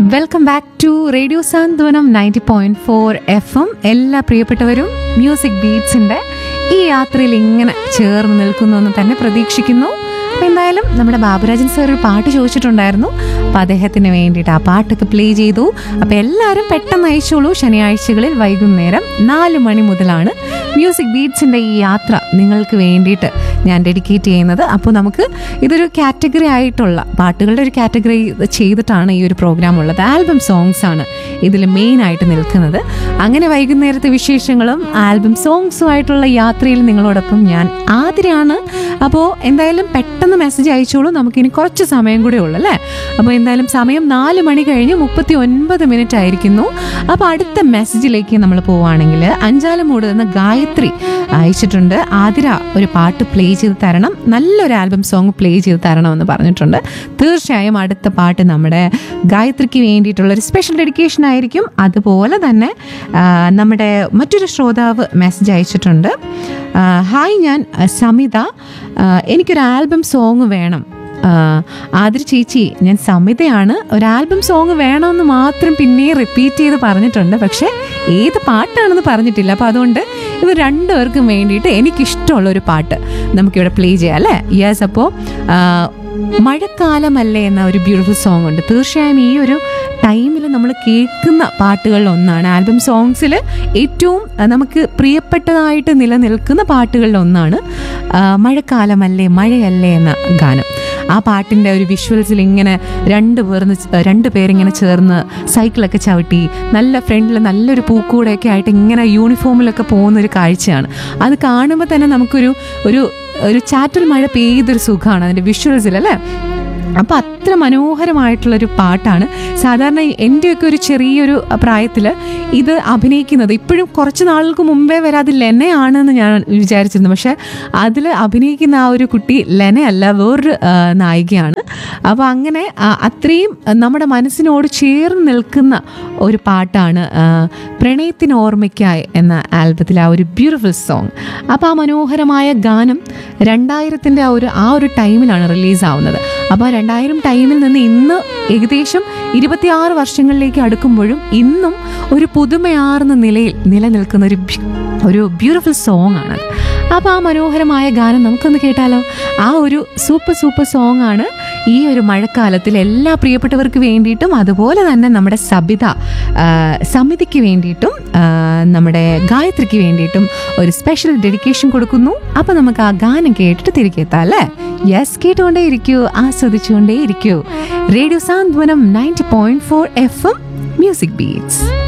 welcome back to radio Santhwanam ninety point four F M എല്ലാ പ്രിയപ്പെട്ടവരും music ബീറ്റ്സിന്റെ ഈ യാത്രയിൽ ഇങ്ങനെ ചേർന്ന് നിൽക്കുന്നു എന്ന് തന്നെ പ്രതീക്ഷിക്കുന്നു അപ്പം എന്തായാലും നമ്മുടെ ബാബുരാജൻ സാർ ഒരു പാട്ട് ചോദിച്ചിട്ടുണ്ടായിരുന്നു അപ്പം അദ്ദേഹത്തിന് വേണ്ടിയിട്ട് ആ പാട്ടൊക്കെ പ്ലേ ചെയ്തു അപ്പം എല്ലാവരും പെട്ടെന്ന് അയച്ചോളൂ ശനിയാഴ്ചകളിൽ വൈകുന്നേരം നാല് മണി മുതലാണ് മ്യൂസിക് ബീറ്റ്സിൻ്റെ ഈ യാത്ര നിങ്ങൾക്ക് വേണ്ടിയിട്ട് ഞാൻ ഡെഡിക്കേറ്റ് ചെയ്യുന്നത് അപ്പോൾ നമുക്ക് ഇതൊരു കാറ്റഗറി ആയിട്ടുള്ള പാട്ടുകളുടെ ഒരു കാറ്റഗറി ചെയ്തിട്ടാണ് ഈ ഒരു പ്രോഗ്രാം ഉള്ളത് ആൽബം സോങ്സ് ആണ് ഇതിൽ മെയിൻ ആയിട്ട് നിൽക്കുന്നത് അങ്ങനെ വൈകുന്നേരത്തെ വിശേഷങ്ങളും ആൽബം സോങ്സും ആയിട്ടുള്ള യാത്രയിൽ നിങ്ങളോടൊപ്പം ഞാൻ ആതിരയാണ് അപ്പോൾ എന്തായാലും പെട്ടെന്ന് മെസ്സേജ് അയച്ചോളൂ നമുക്കിനി കുറച്ച് സമയം കൂടെ ഉള്ളു അല്ലേ അപ്പോൾ എന്തായാലും സമയം നാല് മണി കഴിഞ്ഞ് മുപ്പത്തി ഒൻപത് മിനിറ്റ് ആയിരിക്കുന്നു അപ്പോൾ അടുത്ത മെസ്സേജിലേക്ക് നമ്മൾ പോവുകയാണെങ്കിൽ അഞ്ചാലമൂട് നിന്ന് ഗായത്രി അയച്ചിട്ടുണ്ട് ആതിര ഒരു പാട്ട് പ്ലേ ചെയ്ത് തരണം നല്ലൊരു ആൽബം സോങ് പ്ലേ ചെയ്ത് തരണമെന്ന് പറഞ്ഞിട്ടുണ്ട് തീർച്ചയായും അടുത്ത പാട്ട് നമ്മുടെ ഗായത്രിക്ക് വേണ്ടിയിട്ടുള്ള ഒരു സ്പെഷ്യൽ ഡെഡിക്കേഷൻ ആയിരിക്കും അതുപോലെ തന്നെ ആ, നമ്മുടെ മറ്റൊരു ശ്രോതാവ് മെസ്സേജ് അയച്ചിട്ടുണ്ട് ആ, ഹായ് ഞാൻ ആ, സമിത ആ, എനിക്കൊരു ആൽബം സോങ് വേണം ആ, ആതിര ചേച്ചി ഞാൻ സമിതയാണ് ഒരു ആൽബം സോങ് വേണമെന്ന് മാത്രം പിന്നെ റിപ്പീറ്റ് ചെയ്ത് പറഞ്ഞിട്ടുണ്ട് പക്ഷേ ഏത് പാട്ടാണെന്ന് പറഞ്ഞിട്ടില്ല അപ്പോൾ അതുകൊണ്ട് ഇവർ രണ്ടുപേർക്കും വേണ്ടിയിട്ട് എനിക്കിഷ്ടമുള്ള ഒരു പാട്ട് നമുക്കിവിടെ പ്ലേ ചെയ്യാം അല്ലേ യെസ് അപ്പോൾ മഴക്കാലമല്ലേ എന്ന ഒരു ബ്യൂട്ടിഫുൾ സോങ് ഉണ്ട് തീർച്ചയായും ഈ ഒരു ടൈമിൽ നമ്മൾ കേൾക്കുന്ന പാട്ടുകളിൽ ഒന്നാണ് ആൽബം സോങ്സിൽ ഏറ്റവും ആ, നമുക്ക് പ്രിയപ്പെട്ടതായിട്ട് നിലനിൽക്കുന്ന പാട്ടുകളിൽ ഒന്നാണ് ആ, മഴക്കാലമല്ലേ മഴയല്ലേ എന്ന ഗാനം ആ പാട്ടിൻ്റെ ഒരു വിഷ്വൽസിൽ ഇങ്ങനെ രണ്ട് പേർന്ന് ച- രണ്ട് പേരിങ്ങനെ ചേർന്ന് സൈക്കിളൊക്കെ ചവിട്ടി നല്ല ഫ്രണ്ടിൽ നല്ലൊരു പൂക്കൂടെയൊക്കെ ആയിട്ട് ഇങ്ങനെ യൂണിഫോമിലൊക്കെ പോകുന്ന ഒരു കാഴ്ചയാണ് അത് കാണുമ്പോൾ തന്നെ നമുക്കൊരു ഒരു ഒരു ചാറ്റൽ മഴ പെയ്തൊരു സുഖമാണ് അതിൻ്റെ വിഷ്വൽസിൽ അല്ലേ അപ്പോൾ അത്ര മനോഹരമായിട്ടുള്ളൊരു പാട്ടാണ് സാധാരണ എൻ്റെയൊക്കെ ഒരു ചെറിയൊരു പ്രായത്തിൽ ഇത് അഭിനയിക്കുന്നത് ഇപ്പോഴും കുറച്ച് നാളുകൾക്ക് മുമ്പേ വരെ അത് ലെനയാണെന്ന് ഞാൻ വിചാരിച്ചിരുന്നു പക്ഷേ അതിൽ അഭിനയിക്കുന്ന ആ ഒരു കുട്ടി ലെനയല്ല വേറൊരു ആ, നായികയാണ് അപ്പോൾ അങ്ങനെ ആ, അത്രയും നമ്മുടെ മനസ്സിനോട് ചേർന്ന് നിൽക്കുന്ന ഒരു പാട്ടാണ് ആ, പ്രണയത്തിന് ഓർമ്മയ്ക്കായി എന്ന ആൽബത്തിലെ ആ ഒരു ബ്യൂട്ടിഫുൾ സോങ് അപ്പോൾ ആ മനോഹരമായ ഗാനം രണ്ടായിരത്തിൻ്റെ ആ ഒരു ആ ഒരു ടൈമിലാണ് റിലീസാവുന്നത് അപ്പോൾ രണ്ടായിരം ടൈമിൽ നിന്ന് ഇന്ന് ഏകദേശം ഇരുപത്തിയാറ് വർഷങ്ങളിലേക്ക് അടുക്കുമ്പോഴും ഇന്നും ഒരു പുതുമയാർന്ന നിലയിൽ നിലനിൽക്കുന്ന ഒരു ബ്യു- ഒരു ബ്യൂട്ടിഫുൾ സോങ് ആണ് അപ്പോൾ ആ മനോഹരമായ ഗാനം നമുക്കൊന്ന് കേട്ടാലോ ആ ഒരു സൂപ്പർ സൂപ്പർ സോങ് ആണ് ഈ ഒരു മഴക്കാലത്തിൽ എല്ലാ പ്രിയപ്പെട്ടവർക്ക് വേണ്ടിയിട്ടും അതുപോലെ തന്നെ നമ്മുടെ സബിത ആ, സമിതിക്ക് വേണ്ടിയിട്ടും ആ, നമ്മുടെ ഗായത്രിക്ക് വേണ്ടിയിട്ടും ഒരു സ്പെഷ്യൽ ഡെഡിക്കേഷൻ കൊടുക്കുന്നു അപ്പോൾ നമുക്ക് ആ ഗാനം കേട്ടിട്ട് തിരികെ എത്താം അല്ലേ യെസ് കേട്ടുകൊണ്ടേ ഇരിക്കൂ ആസ്വദിച്ചുകൊണ്ടേ ഇരിക്കൂ radio Santhwanam ninety point four F M music beats